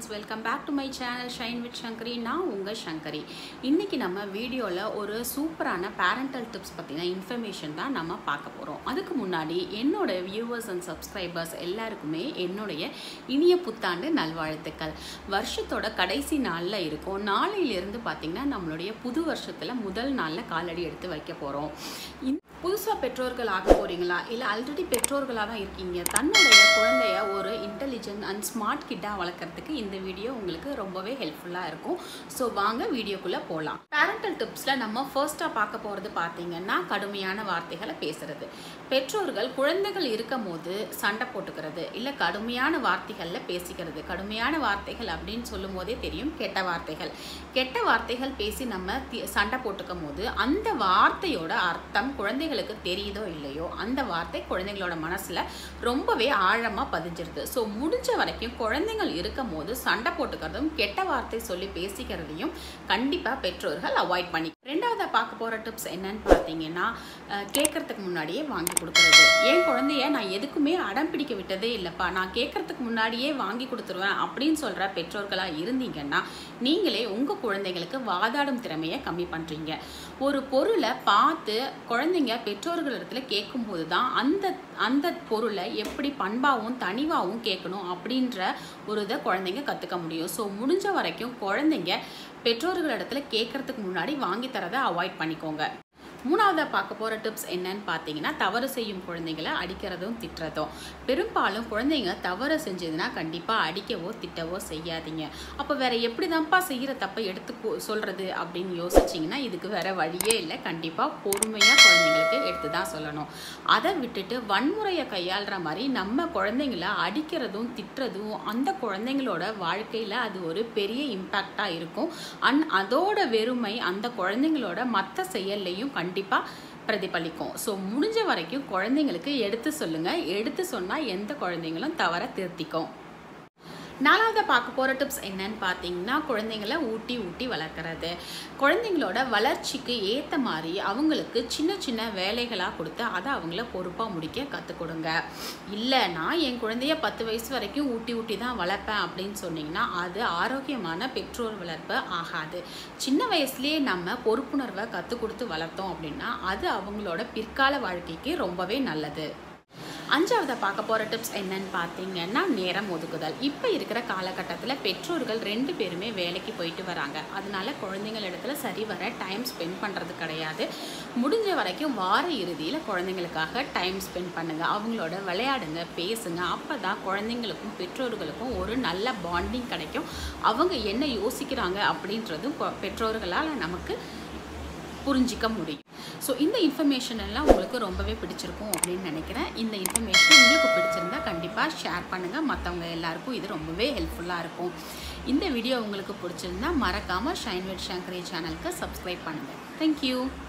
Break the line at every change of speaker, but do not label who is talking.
friends welcome back to my channel shine with Sankari நான் உங்கள் சங்கரி இன்றைக்கி நம்ம வீடியோவில் ஒரு சூப்பரான பேரண்டல் டிப்ஸ் பற்றின இன்ஃபர்மேஷன் தான் நம்ம பார்க்க போகிறோம் அதுக்கு முன்னாடி என்னோட வியூவர்ஸ் அண்ட் சப்ஸ்கிரைபர்ஸ் எல்லாருக்குமே என்னுடைய இனிய புத்தாண்டு நல்வாழ்த்துக்கள் வருஷத்தோட கடைசி நாளில் இருக்கும் நாளையிலிருந்து பார்த்திங்கன்னா நம்மளுடைய புது வருஷத்தில் முதல் நாளில் காலடி எடுத்து வைக்க போகிறோம் புதுசாக பெற்றோர்கள் ஆக போகிறீங்களா இல்லை ஆல்ரெடி பெற்றோர்களாக தான் இருக்கீங்க தன்னுடைய குழந்தைய ஒரு இன்டெலிஜென்ட் அண்ட் ஸ்மார்ட் கிட்டாக வளர்க்குறதுக்கு இந்த வீடியோ உங்களுக்கு ரொம்பவே ஹெல்ப்ஃபுல்லாக இருக்கும் ஸோ வாங்க வீடியோக்குள்ளே போகலாம் பேரண்டல் டிப்ஸில் நம்ம ஃபர்ஸ்ட்டாக பார்க்க போகிறது பார்த்தீங்கன்னா கடுமையான வார்த்தைகளை பேசுறது பெற்றோர்கள் குழந்தைகள் இருக்கும் போது சண்டை போட்டுக்கிறது இல்லை கடுமையான வார்த்தைகளில் பேசிக்கிறது கடுமையான வார்த்தைகள் அப்படின்னு சொல்லும் போதே தெரியும் கெட்ட வார்த்தைகள் கெட்ட வார்த்தைகள் பேசி நம்ம தி- சண்டை போட்டுக்கும் போது அந்த வார்த்தையோட அர்த்தம் குழந்தைகளுக்கு தெரியுதோ இல்லையோ அந்த வார்த்தை குழந்தைகளோட மனசில் ரொம்பவே ஆழமாக பதிஞ்சிருது ஸோ முடிஞ்ச வரைக்கும் குழந்தைகள் இருக்கும் போது சண்டை போட்டுக்கிறதும் கெட்ட வார்த்தை சொல்லி பேசிக்கிறதையும் கண்டிப்பாக பெற்றோர்கள் அவாய்ட் பண்ணி ரெண்டாவதாக பார்க்க போகிற டிப்ஸ் என்னன்னு பார்த்தீங்கன்னா அஹ், கேட்கறதுக்கு முன்னாடியே வாங்கி கொடுக்குறது என் குழந்தைய நான் எதுக்குமே அடம் பிடிக்க விட்டதே இல்லைப்பா நான் கேட்கறதுக்கு முன்னாடியே வாங்கி கொடுத்துருவேன் அப்படின்னு சொல்கிற பெற்றோர்களாக இருந்தீங்கன்னா நீங்களே உங்கள் குழந்தைங்களுக்கு வாதாடும் திறமையை கம்மி பண்ணுறீங்க ஒரு பொருளை பார்த்து குழந்தைங்க பெற்றோர்களிடத்துல கேட்கும்போது தான் அந்த அந்த பொருளை எப்படி பண்பாகவும் தனிவாகவும் கேட்கணும் அப்படின்ற ஒரு இதை குழந்தைங்க கற்றுக்க முடியும் ஸோ முடிஞ்ச வரைக்கும் குழந்தைங்க பெற்றோர்களிடத்துல கேட்கறதுக்கு முன்னாடி வாங்கி தரதை அவாய்ட் பண்ணிக்கோங்க மூணாவதாக பார்க்க போகிற டிப்ஸ் என்னன்னு பார்த்தீங்கன்னா தவறு செய்யும் குழந்தைங்களை அடிக்கிறதும் திட்டுறதும் பெரும்பாலும் குழந்தைங்க தவறு செஞ்சதுன்னா கண்டிப்பாக அடிக்கவோ திட்டவோ செய்யாதீங்க அப்போ வேற எப்படி தான்ப்பா செய்கிற தப்பை எடுத்து கூ- சொல்றது அப்படின்னு யோசிச்சிங்கன்னா இதுக்கு வேற வழியே இல்லை கண்டிப்பாக பொறுமையாக குழந்தைங்களுக்கு எடுத்து தான் சொல்லணும் அதை விட்டுட்டு வன்முறையை கையாளுற மாதிரி நம்ம குழந்தைங்கள அடிக்கிறதும் திட்டுறதும் அந்த குழந்தைங்களோட வாழ்க்கையில் அது ஒரு பெரிய இம்பேக்டாக இருக்கும் அண்ட் அதோட வெறுமை அந்த குழந்தைங்களோட மற்ற செயல்லையும் கண்டிப்பாக பிரதிபலிக்கும் ஸோ முடிஞ்ச வரைக்கும் குழந்தைங்களுக்கு எடுத்து சொல்லுங்கள் எடுத்து சொன்னால் எந்த குழந்தைங்களும் தவற திருத்திக்கும் நாலாவது பார்க்க போகிற டிப்ஸ் என்னன்னு பார்த்தீங்கன்னா குழந்தைங்களை ஊட்டி ஊட்டி வளர்க்குறது குழந்தைங்களோட வளர்ச்சிக்கு ஏற்ற மாதிரி அவங்களுக்கு சின்ன சின்ன வேலைகளாக கொடுத்து அதை அவங்கள பொறுப்பாக முடிக்க கற்றுக் கொடுங்க இல்லை நான் என் குழந்தைய பத்து வயசு வரைக்கும் ஊட்டி ஊட்டி தான் வளர்ப்பேன் அப்படின்னு சொன்னீங்கன்னா அது ஆரோக்கியமான பெற்றோர் வளர்ப்பு ஆகாது சின்ன வயசுலேயே நம்ம பொறுப்புணர்வை கற்றுக் கொடுத்து வளர்த்தோம் அப்படின்னா அது அவங்களோட பிற்கால வாழ்க்கைக்கு ரொம்பவே நல்லது அஞ்சாவது பார்க்க போகிற டிப்ஸ் என்னன்னு பார்த்தீங்கன்னா நேரம் ஒதுக்குதல் இப்போ இருக்கிற காலகட்டத்தில் பெற்றோர்கள் ரெண்டு பேருமே வேலைக்கு போயிட்டு வராங்க அதனால குழந்தைங்கள் இடத்துல சரிவர டைம் ஸ்பெண்ட் பண்ணுறது கிடையாது முடிஞ்ச வரைக்கும் வார இறுதியில் குழந்தைங்களுக்காக டைம் ஸ்பெண்ட் பண்ணுங்கள் அவங்களோட விளையாடுங்க பேசுங்க அப்போ தான் குழந்தைங்களுக்கும் பெற்றோர்களுக்கும் ஒரு நல்ல பாண்டிங் கிடைக்கும் அவங்க என்ன யோசிக்கிறாங்க அப்படின்றதும் கொ- பெற்றோர்களால் நமக்கு புரிஞ்சிக்க முடியும் ஸோ இந்த இன்ஃபர்மேஷன் எல்லாம் உங்களுக்கு ரொம்பவே பிடிச்சிருக்கும் அப்படின்னு நினைக்கிறேன் இந்த இன்ஃபர்மேஷன் உங்களுக்கு பிடிச்சிருந்தா கண்டிப்பாக ஷேர் பண்ணுங்கள் மற்றவங்க எல்லாருக்கும் இது ரொம்பவே ஹெல்ப்ஃபுல்லாக இருக்கும் இந்த வீடியோ உங்களுக்கு பிடிச்சிருந்தா மறக்காமல் ஷைன் வித் சங்கரி சேனலுக்கு சப்ஸ்கிரைப் பண்ணுங்கள் தேங்க்யூ